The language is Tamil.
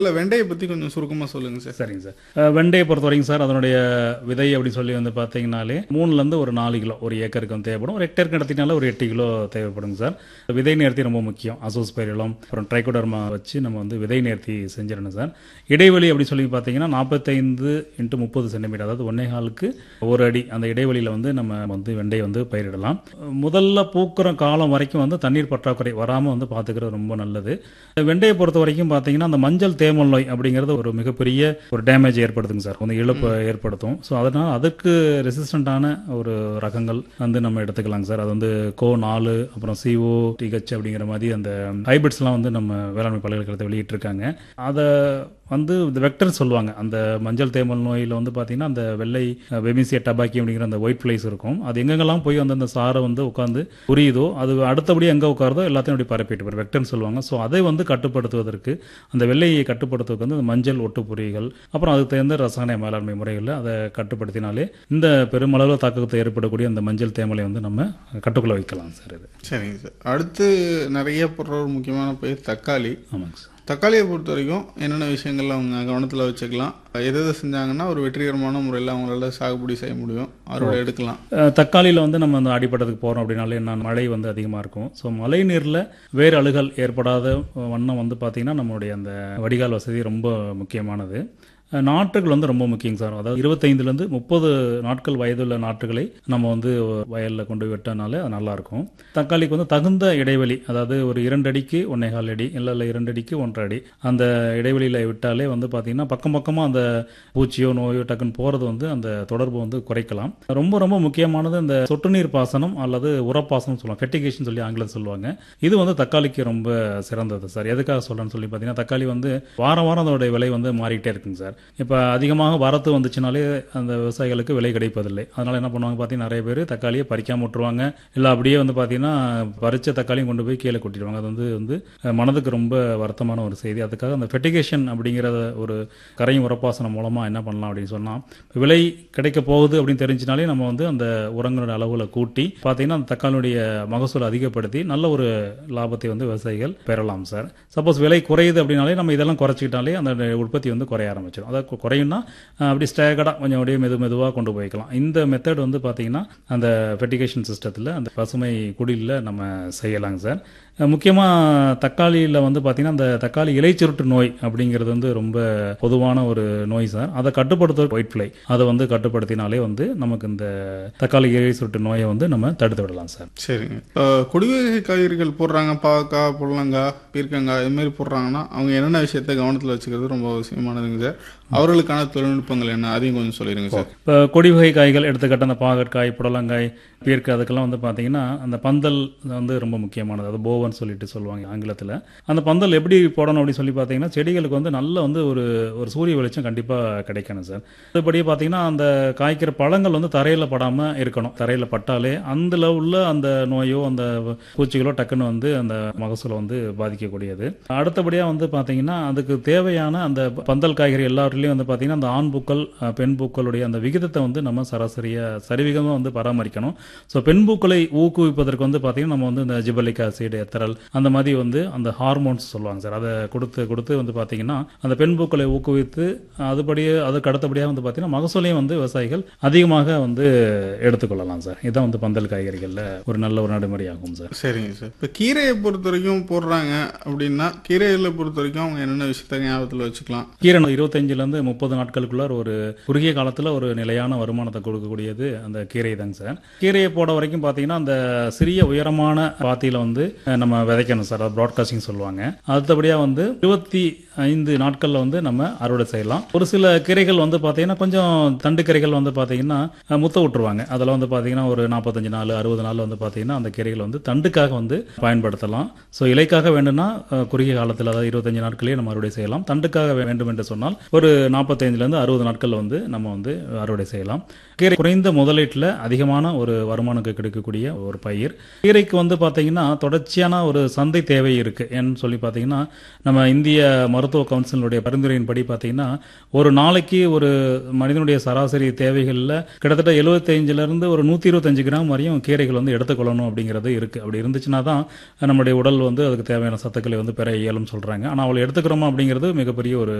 இல்லை வெண்டையை பற்றி கொஞ்சம் சுருக்கமாக சொல்லுங்கள் சார் சரிங்க சார் அஹ், வெண்டையை பொறுத்த வரைக்கும் சார் அதனுடைய விதை அப்படின்னு சொல்லி வந்து பார்த்தீங்கனாலே மூணுலேருந்து ஒரு நாலு கிலோ ஒரு ஏக்கருக்கு வந்து தேவைப்படும் ஒரு ஹெக்டேருக்கு எடுத்தீங்கனால ஒரு எட்டு கிலோ தேவைப்படுங்க சார் விதை நேர்த்தி ரொம்ப முக்கியம் அசோஸ்பெரிலம் அப்புறம் ட்ரைகோடர்மா வச்சு நம்ம வந்து விதை நேர்த்தி செஞ்சிடணும் சார் இடைவெளி அப்படி சொல்லி பார்த்தீங்கன்னா நாற்பத்தைந்து இன்ட்டு முப்பது சென்டிமீட்டர் அதாவது ஒன்னே காலுக்கு ஒரு அடி அந்த இடைவெளியில் வந்து நம்ம வந்து வெண்டையை வந்து பயிரிடலாம் முதல்ல பூக்கிற காலம் வரைக்கும் வந்து தண்ணீர் பற்றாக்குறை வராமல் வந்து பார்த்துக்கிறது ரொம்ப நல்லது வெண்டையை பொறுத்த வரைக்கும் பார்த்தீங்கன்னா அந்த மஞ்சள் தேமல் நோய் அப்படிங்கிறது ஒரு மிகப்பெரிய ஒரு டேமேஜ் ஏற்படுத்துங்க சார் வந்து இழப்பு ஏற்படுத்தும் ஸோ அதனால் அதுக்கு ரெசிஸ்டண்ட்டான ஒரு ரகங்கள் வந்து நம்ம எடுத்துக்கலாங்க சார் அது வந்து கோ நாலு அப்புறம் சிஓ டிஹெச் அப்படிங்கிற மாதிரி அந்த ஹைபிரிட்ஸ்லாம் வந்து நம்ம வேளாண்மை பல்கலைக்கழகத்தை வெளியிட்டிருக்காங்க அதை வந்து இந்த வெக்டர் சொல்லுவாங்க அந்த மஞ்சள் தேமல் நோயில் வந்து பார்த்தீங்கன்னா அந்த வெள்ளை வெமிசிய டபாக்கி அப்படிங்கிற அந்த ஒயிட் ஃப்ளைஸ் இருக்கும் அது எங்கெங்கெல்லாம் போய் வந்து அந்த சாரை வந்து உட்காந்து புரியுதோ அது அடுத்தபடி எங்கே உட்காருதோ எல்லாத்தையும் அப்படி பரப்பிட்டு வரும் வெக்டர்னு சொல்லுவாங்க ஸோ அதை வந்து கட்டுப்படுத்துவதற்கு அந்த வெள்ளையை கட்டுப்படுத்துவதற்கு வந்து இந்த மஞ்சள் ஒட்டுப்பொறிகள் அப்புறம் அதுக்கு தகுந்த ரசாயன மேலாண்மை முறைகளில் அதை கட்டுப்படுத்தினாலே இந்த பெருமளவில் தாக்கத்தை ஏற்படக்கூடிய அந்த மஞ்சள் தேமலை வந்து நம்ம கட்டுக்குள்ளே வைக்கலாம் சார் இது சரிங்க சார் அடுத்து நிறைய போடுற ஒரு முக்கியமான பயிர் தக்காளி ஆமாங்க சார் தக்காளியை பொறுத்த வரைக்கும் என்னென்ன விஷயங்கள் அவங்க கவனத்தில் வச்சுக்கலாம் எது எது செஞ்சாங்கன்னா ஒரு வெற்றிகரமான முறையில் அவங்களால சாகுபடி செய்ய முடியும் அறுவடை எடுக்கலாம் அஹ் தக்காளியில் வந்து நம்ம அந்த அடிப்பட்டத்துக்கு போகிறோம் அப்படின்னாலே என்ன மழை வந்து அதிகமாக இருக்கும் ஸோ மழை நீரில் வேறு அழுகல் ஏற்படாத வண்ணம் வந்து பார்த்திங்கன்னா நம்மளுடைய அந்த வடிகால் வசதி ரொம்ப முக்கியமானது அஹ் நாற்றுகள் வந்து ரொம்ப முக்கியம் சார் அதாவது இருபத்தைந்துலேருந்து முப்பது நாட்கள் வயதுள்ள நாற்றுகளை நம்ம வந்து வயலில் கொண்டு போய் விட்டனாலே அது நல்லாயிருக்கும் தக்காளிக்கு வந்து தகுந்த இடைவெளி அதாவது ஒரு இரண்டு அடிக்கு ஒன்னே கால் அடி இல்லை இல்லை இரண்டு அடிக்கு ஒன்றரை அடி அந்த இடைவெளியில் விட்டாலே வந்து பார்த்திங்கன்னா பக்கம் பக்கமாக அந்த பூச்சியோ நோயோ டக்குன்னு போகிறது வந்து அந்த தொடர்பு வந்து குறைக்கலாம் ரொம்ப ரொம்ப முக்கியமானது இந்த சொட்டு நீர் பாசனம் அல்லது உரப்பாசனம் சொல்லுவாங்க ஃபெட்டிகேஷன் சொல்லி ஆங்கிலம் சொல்லுவாங்க இது வந்து தக்காளிக்கு ரொம்ப சிறந்தது சார் எதுக்காக சொல்றேன்னு சொல்லி பார்த்தீங்கன்னா தக்காளி வந்து வாரம் வாரம் அதோடைய விலை வந்து மாறிக்கிட்டே இருக்குங்க சார் இப்போ அதிகமாக வரத்து வந்துச்சுனாலே அந்த விவசாயிகளுக்கு விலை கிடைப்பதில்லை அதனால என்ன பண்ணுவாங்க பார்த்தீங்கன்னா நிறைய பேர் தக்காளியை பறிக்காம விட்டுருவாங்க இல்லை அப்படியே வந்து பார்த்தீங்கன்னா பறிச்ச தக்காளியும் கொண்டு போய் கீழே கொட்டிடுவாங்க அது வந்து வந்து அஹ், மனதுக்கு ரொம்ப வருத்தமான ஒரு செய்தி அதுக்காக அந்த ஃபெட்டிகேஷன் அப்படிங்கிற ஒரு கரையும் உரப்பாசனம் மூலமாக என்ன பண்ணலாம் அப்படின்னு சொன்னால் விலை கிடைக்க போகுது அப்படின்னு தெரிஞ்சினாலே நம்ம வந்து அந்த உரங்களோட அளவுல கூட்டி பார்த்தீங்கன்னா அந்த தக்காளியுடைய மகசூல் அதிகப்படுத்தி நல்ல ஒரு லாபத்தை வந்து விவசாயிகள் பெறலாம் சார் சப்போஸ் விலை குறையுது அப்படின்னாலே நம்ம இதெல்லாம் குறைச்சிக்கிட்டாலே அந்த உற்பத்தி வந்து குறைய ஆரம்பிச்சிடும் அதாவது கு- குறையும்னா அஹ், அப்படி ஸ்டேகடாக கொஞ்சம் அப்படியே மெது மெதுவாக கொண்டு போய்க்கலாம் இந்த மெத்தட் வந்து பார்த்தீங்கன்னா அந்த ஃபெட்டிகேஷன் சிஸ்டத்தில் அந்த பசுமை குடிலில் நம்ம செய்யலாங்க சார் முக்கியமாக தக்காளியில் வந்து பார்த்தீங்கன்னா அந்த தக்காளி இலைச்சுருட்டு நோய் அப்படிங்கிறது வந்து ரொம்ப பொதுவான ஒரு நோய் சார் அதை கட்டுப்படுத்த ஒயிட் ஃப்ளை அதை வந்து கட்டுப்படுத்தினாலே வந்து நமக்கு இந்த தக்காளி இலை சுருட்டு நோயை வந்து நம்ம தடுத்து விடலாம் சார் சரிங்க அஹ், கொடிவகை காய்கறிகள் போடுறாங்க பாவக்காய் புடலங்காய் பீர்க்கங்காய் இது மாதிரி போடுறாங்கன்னா அவங்க என்னென்ன விஷயத்தை கவனத்தில் வச்சுக்கிறது ரொம்ப அவசியமானதுங்க சார் அவர்களுக்கான தொழில்நுட்பங்கள் என்ன அதையும் கொஞ்சம் சொல்லிடுங்க சார் இப்போ கொடி வகை காய்கள் எடுத்துக்கிட்ட அந்த பாகற்காய் புடலங்காய் பீர்க்க அதுக்கெல்லாம் வந்து பார்த்தீங்கன்னா அந்த பந்தல் வந்து ரொம்ப முக்கியமானது அது போவன் சொல்லிட்டு சொல்லுவாங்க ஆங்கிலத்தில் அந்த பந்தல் எப்படி போடணும் அப்படின்னு சொல்லி பார்த்தீங்கன்னா செடிகளுக்கு வந்து நல்ல வந்து ஒரு ஒரு சூரிய வெளிச்சம் கண்டிப்பாக கிடைக்கணும் சார் அதுபடி பார்த்தீங்கன்னா அந்த காய்க்கிற பழங்கள் வந்து தரையில் படாமல் இருக்கணும் தரையில் பட்டாலே அந்த உள்ள அந்த நோயோ அந்த பூச்சிகளோ டக்குன்னு வந்து அந்த மகசூலை வந்து பாதிக்கக்கூடியது அடுத்தபடியாக வந்து பார்த்தீங்கன்னா அதுக்கு தேவையான அந்த பந்தல் காய்கறி எல்லாத்துலேயும் வந்து பார்த்தீங்கன்னா அந்த ஆண் பூக்கள் அஹ், பெண் பூக்களுடைய அந்த விகிதத்தை வந்து நம்ம சராசரியாக சரிவிகமாக வந்து பராமரிக்கணும் ஸோ பெண் பூக்களை ஊக்குவிப்பதற்கு வந்து பார்த்தீங்கன்னா நம்ம வந்து இந்த ஜிபலிக் ஆசிட் எத்தரல் அந்த மாதிரி வந்து அந்த ஹார்மோன்ஸ் சொல்லுவாங்க சார் அதை கொடுத்து கொடுத்து வந்து பார்த்தீங்கன்னா அந்த பெண் பூக்களை ஊக்குவித்து அதுபடியே அதுக்கு அடுத்தபடியாக வந்து பார்த்தீங்கன்னா மகசூலையும் வந்து விவசாயிகள் அதிகமாக வந்து எடுத்துக்கொள்ளலாம் சார் இதுதான் வந்து பந்தல் காய்கறிகளில் ஒரு நல்ல ஒரு நடைமுறையாகும் சார் சரிங்க சார் இப்போ கீரையை பொறுத்த வரைக்கும் போடுறாங்க அப்படின்னா கீரைகளை பொறுத்த வரைக்கும் அவங்க என்னென்ன விஷயத்த ஞாபகத்தில் வச்சுக்கலாம் கீரை இருபத்தஞ்சிலேருந்து முப்பது நாட்களுக்குள்ள ஒரு குறுகிய காலத்தில் ஒரு நிலையான வருமானத்தை கொடுக்கக்கூடியது அந்த கீரை தாங்க சார் கீரையை போட வரைக்கும் பார்த்தீங்கன்னா அந்த சிறிய உயரமான பாத்தியில் வந்து அஹ், நம்ம விதைக்கணும் சார் அது ப்ராட்காஸ்டிங் சொல்லுவாங்க அடுத்தபடியாக வந்து இருபத்தி ஐந்து நாட்களில் வந்து நம்ம அறுவடை செய்யலாம் ஒரு சில கீரைகள் வந்து பார்த்தீங்கன்னா கொஞ்சம் தண்டு கீரைகள் வந்து பார்த்தீங்கன்னா அஹ், முத்த விட்டுருவாங்க அதில் வந்து பார்த்தீங்கன்னா ஒரு நாற்பத்தஞ்சு நாள் அறுபது நாள் வந்து பார்த்தீங்கன்னா அந்த கீரைகள் வந்து தண்டுக்காக வந்து பயன்படுத்தலாம் ஸோ இலைக்காக வேண்டும்னா அஹ், குறுகிய காலத்தில் அதாவது இருபத்தஞ்சு நாட்களே நம்ம அறுவடை செய்யலாம் தண்டுக்காக வே- வேண்டும் என்று சொன்னால் ஒரு நாற்பத்தைந்துலேருந்து அறுபது நாட்கள் வந்து நம்ம வந்து அறுவடை செய்யலாம் கீரை குறைந்த முதலீட்டில் அதிகமான ஒரு வருமானம் கிடைக்கக்கூடிய ஒரு பயிர் கீரைக்கு வந்து பார்த்தீங்கன்னா தொடர்ச்சியான ஒரு சந்தை தேவை இருக்கு ஏன்னு சொல்லி பார்த்தீங்கன்னா நம்ம இந்திய மருத்துவ மருத்துவ கவுன்சிலுடைய பரிந்துரையின்படி பார்த்தீங்கன்னா ஒரு நாளைக்கு ஒரு மனிதனுடைய சராசரி தேவைகளில் கிட்டத்தட்ட 75 இருந்து ஒரு நூற்றி இருபத்தஞ்சு கிராம் வரையும் கீரைகள் வந்து எடுத்துக்கொள்ளணும் அப்படிங்கிறது இருக்குது அப்படி இருந்துச்சுன்னா தான் நம்மளுடைய உடல் வந்து அதுக்கு தேவையான சத்துக்களை வந்து பெற இயலும் சொல்கிறாங்க ஆனால் அவளை எடுத்துக்கிறோமா அப்படிங்கிறது மிகப்பெரிய ஒரு